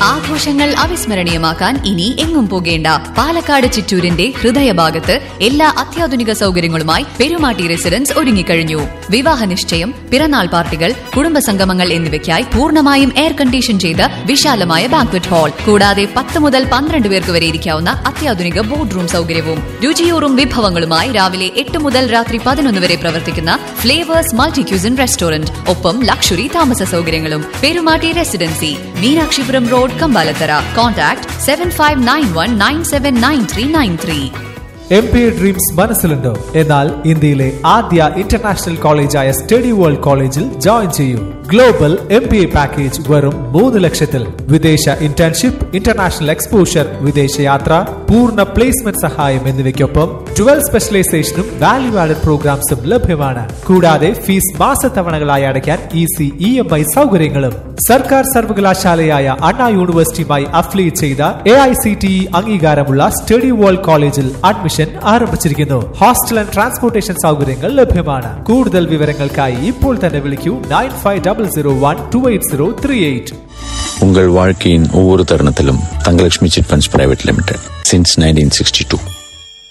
ആഘോഷങ്ങൾ അവിസ്മരണീയമാക്കാൻ ഇനി എങ്ങും പോകേണ്ട പാലക്കാട് ചിറ്റൂരിന്റെ ഹൃദയഭാഗത്ത് എല്ലാ അത്യാധുനിക സൗകര്യങ്ങളുമായി പെരുമാട്ടി റെസിഡൻസ് ഒരുങ്ങിക്കഴിഞ്ഞു വിവാഹ നിശ്ചയം പിറന്നാൾ പാർട്ടികൾ കുടുംബസംഗമങ്ങൾ എന്നിവയ്ക്കായി പൂർണ്ണമായും എയർ കണ്ടീഷൻ ചെയ്ത വിശാലമായ ബാങ്ക്വറ്റ് ഹാൾ കൂടാതെ പത്ത് മുതൽ പന്ത്രണ്ട് പേർക്ക് വരെ ഇരിക്കാവുന്ന അത്യാധുനിക ബോർഡ് റൂം സൗകര്യവും രുചിയൂറും വിഭവങ്ങളുമായി രാവിലെ എട്ട് മുതൽ രാത്രി പതിനൊന്ന് വരെ പ്രവർത്തിക്കുന്ന ഫ്ലേവേഴ്സ് മൾട്ടി ക്യൂസിൻ റെസ്റ്റോറന്റ് ഒപ്പം ലക്ഷറി താമസ സൗകര്യങ്ങളും Perumatty residency Meenakshipuram road Kambalathara contact seven five nine one nine seven nine three nine three M B dreams മനസ്സിലുണ്ടോ എന്നാൽ ഇന്ത്യയിലെ ആദ്യ ഇന്റർനാഷണൽ കോളേജായ സ്റ്റഡി വേൾഡ് കോളേജിൽ ജോയിൻ ചെയ്യൂ global M B A package വെറും മൂന്ന് ലക്ഷത്തിൽ വിദേശ ഇന്റേൺഷിപ്പ് ഇന്റർനാഷണൽ എക്സ്പോഷർ വിദേശയാത്ര പൂർണ്ണ പ്ലേസ്മെന്റ് സഹായം എന്നിവയ്ക്കൊപ്പം ട്വൽ സ്പെഷ്യലൈസേഷനും വാല്യൂ ആഡഡ് പ്രോഗ്രാംസും ലഭ്യമാണ് കൂടാതെ ഫീസ് മാസത്തവണകളായി അടയ്ക്കാൻ ഈസി ഇ എം ഐ സൗകര്യങ്ങളും സർക്കാർ സർവകലാശാലയായ അണ്ണാ യൂണിവേഴ്സിറ്റിയുമായി അഫിലിയേറ്റ് ചെയ്ത A I C T E അംഗീകാരമുള്ള സ്റ്റഡി വേൾഡ് കോളേജിൽ അഡ്മിഷൻ ആരംഭിച്ചിരിക്കുന്നു ഹോസ്റ്റൽ ആൻഡ് ട്രാൻസ്പോർട്ടേഷൻ സൗകര്യങ്ങൾ ലഭ്യമാണ് കൂടുതൽ വിവരങ്ങൾക്കായി ഇപ്പോൾ തന്നെ വിളിക്കൂ nine five double zero one two eight zero three eight உங்கள் வாழ்க்கையின் ஒவ்வொரு தருணத்திலும் Thangalakshmi chit funds private limited since nineteen sixty two